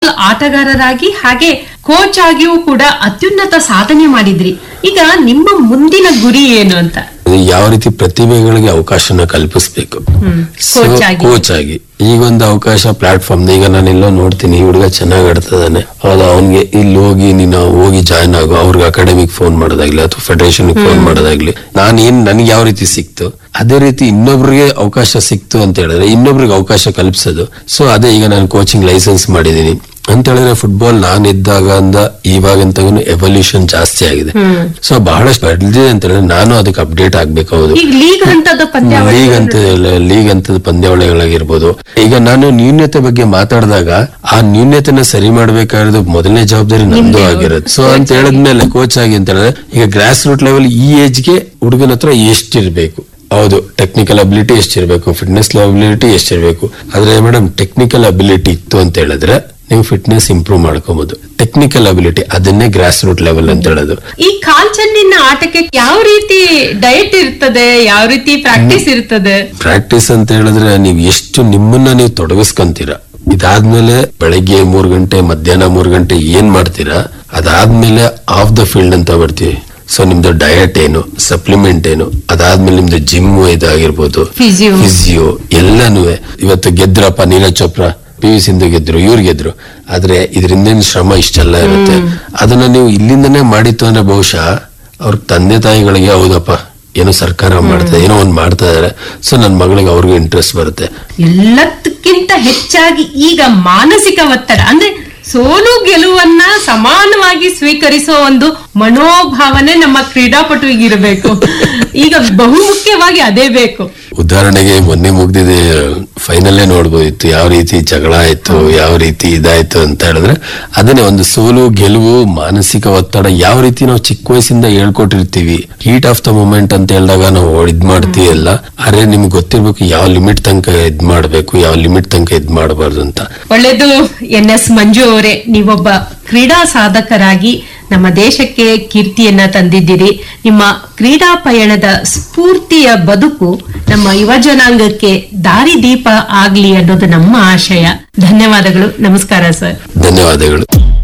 Football ಆಟಗಾರರಾಗಿ ಹಾಗೆ coach ಆಗಿಯೂ ಕೂಡ ಅತ್ಯುನ್ನತ ಸಾಧನೆ ಮಾಡಿದ್ರಿ ಈಗ ನಿಮ್ಮ ಮುಂದಿನ ಗುರಿ ಏನು ಅಂತ ಯಾವ ರೀತಿ ಪ್ರತಿಭೆಗಳಿಗೆ ಅವಕಾಶನ ಕಲ್ಪಿಸ್ಬೇಕು Coach ಆಗಿ. ಕೋಚ್ ಆಗಿ ಈಗ ಒಂದು ಅವಕಾಶ ಪ್ಲಾಟ್ಫಾರ್ಮ್ ಈಗ ನಾನೆಲ್ಲೋ ನೋಡ್ತೀನಿ ಈ ಹುಡುಗ ಚೆನ್ನಾಗ್ ಆಡ್ತದಾನೆ ಹೌದಾ ಅವ್ನಿಗೆ ಇಲ್ಲಿ ಹೋಗಿ ನೀನು ಹೋಗಿ ಜಾಯ್ನ್ ಆಗು ಅವ್ರಿಗೆ ಅಕಾಡೆಮಿಕ್ ಫೋನ್ ಮಾಡೋದಾಗ್ಲಿ ಅಥವಾ ಫೆಡರೇಷನ್ ಫೋನ್ ಮಾಡೋದಾಗ್ಲಿ ನಾನು ಏನ್ ನನ್ಗೆ ಯಾವ ರೀತಿ ಸಿಕ್ತು ಅದೇ ರೀತಿ ಇನ್ನೊಬ್ರಿಗೆ ಅವಕಾಶ ಸಿಕ್ತು ಅಂತ ಹೇಳಿದ್ರೆ ಇನ್ನೊಬ್ರಿಗೆ ಅವಕಾಶ ಕಲ್ಪಿಸೋದು ಸೊ ಅದೇ ಈಗ ನಾನು ಕೋಚಿಂಗ್ ಲೈಸೆನ್ಸ್ ಮಾಡಿದೀನಿ ಅಂತ ಹೇಳಿದ್ರೆ ಫುಟ್ಬಾಲ್ ನಾನು ಇದ್ದಾಗ ಅಂದ ಇವಾಗಂತಗೂ ಎವಲ್ಯೂಷನ್ ಜಾಸ್ತಿ ಆಗಿದೆ ಸೊ ಬಹಳಷ್ಟು ಬೆಳೆದಿದೆ ಅಂತ ಹೇಳಿದ್ರೆ ನಾನು ಅದಕ್ಕೆ ಅಪ್ಡೇಟ್ ಆಗ್ಬೇಕು ಹೌದು ಈಗ ಲೀಗ್ ಹಂತದ ಪಂದ್ಯಾವಳಿ ಲೀಗ್ ಅಂತ ಲೀಗ್ ಅಂತದ ಪಂದ್ಯಾವಳಿಗಳಾಗಿರ್ಬೋದು ಈಗ ನಾನು ನ್ಯೂನ್ಯತೆ ಬಗ್ಗೆ ಮಾತಾಡಿದಾಗ ಆ ನ್ಯೂನ್ಯತೆನ ಸರಿ ಮಾಡ್ಬೇಕಾಗಿರೋದು ಮೊದಲನೇ ಜವಾಬ್ದಾರಿ ನಂದು ಆಗಿರೋದು ಸೊ ಅಂತ ಹೇಳಿದ್ಮೇಲೆ ಕೋಚ್ ಆಗಿ ಅಂತ ಹೇಳಿದ್ರೆ ಈಗ ಗ್ರಾಸ್ ರೂಟ್ ಲೆವೆಲ್ ಈ ಏಜ್ಗೆ ಹುಡುಗನ ಹತ್ರ ಎಷ್ಟಿರ್ಬೇಕು ಹೌದು ಟೆಕ್ನಿಕಲ್ ಅಬಿಲಿಟಿ ಎಷ್ಟಿರ್ಬೇಕು ಫಿಟ್ನೆಸ್ ಅಬಿಲಿಟಿ ಎಷ್ಟಿರ್ಬೇಕು ಆದ್ರೆ ಮೇಡಮ್ ಟೆಕ್ನಿಕಲ್ ಅಬಿಲಿಟಿ ಇತ್ತು ಅಂತ ಹೇಳಿದ್ರೆ ನೀವು ಫಿಟ್ನೆಸ್ ಇಂಪ್ರೂವ್ ಮಾಡ್ಕೋಬಹುದು ಟೆಕ್ನಿಕಲ್ ಅಬಿಲಿಟಿ ಅದನ್ನೇ ಗ್ರಾಸ್ ರೂಟ್ ಲೆವೆಲ್ ಅಂತ ಹೇಳೋದು ಈ ಕಾಲ್ ಚೆಂಡಿನ ಆಟಕ್ಕೆ ಯಾವ ರೀತಿ ಡಯಟ್ ಇರ್ತದೆ ಯಾವ ರೀತಿ ಪ್ರಾಕ್ಟೀಸ್ ಇರ್ತದೆ ಪ್ರಾಕ್ಟೀಸ್ ಅಂತ ಹೇಳಿದ್ರೆ ನೀವು ಎಷ್ಟು ನಿಮ್ಮನ್ನ ನೀವು ತೊಡಗಿಸ್ಕೊಂತೀರಾ ಇದಾದ್ಮೇಲೆ ಬೆಳಗ್ಗೆ ಮೂರ್ ಗಂಟೆ ಮಧ್ಯಾಹ್ನ ಮೂರ್ ಗಂಟೆ ಏನ್ ಮಾಡ್ತೀರಾ ಅದಾದ್ಮೇಲೆ ಆಫ್ ದ ಫೀಲ್ಡ್ ಅಂತ ಬರ್ತೀವಿ ಸೊ ನಿಮ್ದು ಡಯಟ್ ಏನು ಸಪ್ಲಿಮೆಂಟ್ ಏನು ಅದಾದ್ಮೇಲೆ ನಿಮ್ದು ಜಿಮ್ ಇದಾಗಿರ್ಬೋದು Physio. ಫಿಸಿಯೋ ಎಲ್ಲಾನು ಇವತ್ತು ಗೆದ್ರಪ್ಪ ನೀರಜ್ ಚೋಪ್ರಾ ಪಿ ವಿ ಸಿಂಧು ಗೆದ್ರು ಇವ್ರು ಗೆದ್ರು ಆದ್ರೆ ಇದರಿಂದ ಶ್ರಮ ಇಷ್ಟೆಲ್ಲ ಇರುತ್ತೆ ಅದನ್ನ ನೀವು ಇಲ್ಲಿಂದನೇ ಮಾಡಿತ್ತು ಅಂದ್ರೆ ಬಹುಶಃ ಅವ್ರ ತಂದೆ ತಾಯಿಗಳಿಗೆ ಹೌದಪ್ಪ ಏನೋ ಸರ್ಕಾರ ಮಾಡ್ತಾ ಏನೋ ಒಂದ್ ಮಾಡ್ತಾ ಇದಾರೆ ಸೊ ನನ್ ಮಗಳಿಗೆ ಅವ್ರಿಗೂ ಇಂಟ್ರೆಸ್ಟ್ ಬರುತ್ತೆ ಎಲ್ಲದಕ್ಕಿಂತ ಹೆಚ್ಚಾಗಿ ಈಗ ಮಾನಸಿಕ ಒತ್ತಡ ಅಂದ್ರೆ ಸೋಲು ಗೆಲುವನ್ನ ಸಮಾನವಾಗಿ ಸ್ವೀಕರಿಸುವ ಒಂದು ಮನೋಭಾವನೆ ನಮ್ಮ ಕ್ರೀಡಾಪಟುವಿಗೆ ಇರಬೇಕು ಈಗ ಬಹುಮುಖ್ಯವಾಗಿ ಅದೇ ಬೇಕು ಉದಾಹರಣೆಗೆ ಮೊನ್ನೆ ಮುಗ್ದಿದೆ ಫೈನಲ್ಲೇ ನೋಡ್ಬೋದಿತ್ತು ಯಾವ ರೀತಿ ಜಗಳ ಆಯ್ತು ಯಾವ ರೀತಿ ಇದಾಯ್ತು ಅಂತ ಹೇಳಿದ್ರೆ ಅದನ್ನೇ ಒಂದು ಸೋಲು ಗೆಲುವು ಮಾನಸಿಕ ಒತ್ತಡ ಯಾವ ರೀತಿ ನಾವು ಚಿಕ್ಕ ವಯಸ್ಸಿಂದ ಹೇಳ್ಕೊಟ್ಟಿರ್ತೀವಿ ಹೀಟ್ ಆಫ್ ದ ಮೂಮೆಂಟ್ ಅಂತ ಹೇಳಿದಾಗ ನಾವು ಇದ್ ಮಾಡ್ತೀವಿ ಎಲ್ಲ ಆದ್ರೆ ನಿಮ್ಗೆ ಗೊತ್ತಿರ್ಬೇಕು ಯಾವ ಲಿಮಿಟ್ ತನಕ ಇದ್ ಮಾಡ್ಬೇಕು ಯಾವ ಲಿಮಿಟ್ ತನಕ ಇದ್ ಮಾಡಬಾರ್ದು ಅಂತ ಒಳ್ಳೆಯದು ಎನ್ ಎಸ್ ಮಂಜು ಅವರೇ ನೀವೊಬ್ಬ ಕ್ರೀಡಾ ಸಾಧಕರಾಗಿ ನಮ್ಮ ದೇಶಕ್ಕೆ ಕೀರ್ತಿಯನ್ನ ತಂದಿದ್ದೀರಿ ನಿಮ್ಮ ಕ್ರೀಡಾ ಪಯಣದ ಸ್ಫೂರ್ತಿಯ ಬದುಕು ನಮ್ಮ ಯುವ ಜನಾಂಗಕ್ಕೆ ದಾರಿದೀಪ ಆಗ್ಲಿ ಅನ್ನೋದು ನಮ್ಮ ಆಶಯ ಧನ್ಯವಾದಗಳು ನಮಸ್ಕಾರ ಸರ್ ಧನ್ಯವಾದಗಳು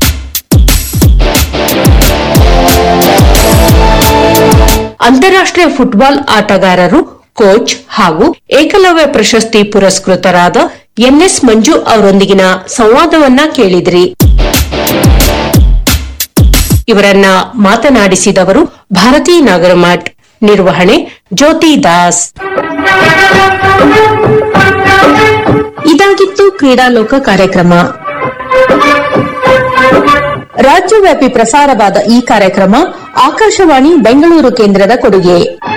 ಅಂತಾರಾಷ್ಟ್ರೀಯ ಫುಟ್ಬಾಲ್ ಆಟಗಾರರು ಕೋಚ್ ಹಾಗೂ ಏಕಲವ್ಯ ಪ್ರಶಸ್ತಿ ಪುರಸ್ಕೃತರಾದ ಎನ್ಎಸ್ ಮಂಜು ಅವರೊಂದಿಗಿನ ಸಂವಾದವನ್ನ ಕೇಳಿದ್ರಿ ಇವರನ್ನ ಮಾತನಾಡಿಸಿದವರು ಭಾರತೀ ನಾಗರಮಠ್ ನಿರ್ವಹಣೆ ಜ್ಯೋತಿ ದಾಸ್ ಇದಾಗಿತ್ತು ಕ್ರೀಡಾಲೋಕ ಕಾರ್ಯಕ್ರಮ ರಾಜ್ಯವ್ಯಾಪಿ ಪ್ರಸಾರವಾದ ಈ ಕಾರ್ಯಕ್ರಮ ಆಕಾಶವಾಣಿ ಬೆಂಗಳೂರು ಕೇಂದ್ರದ ಕೊಡುಗೆ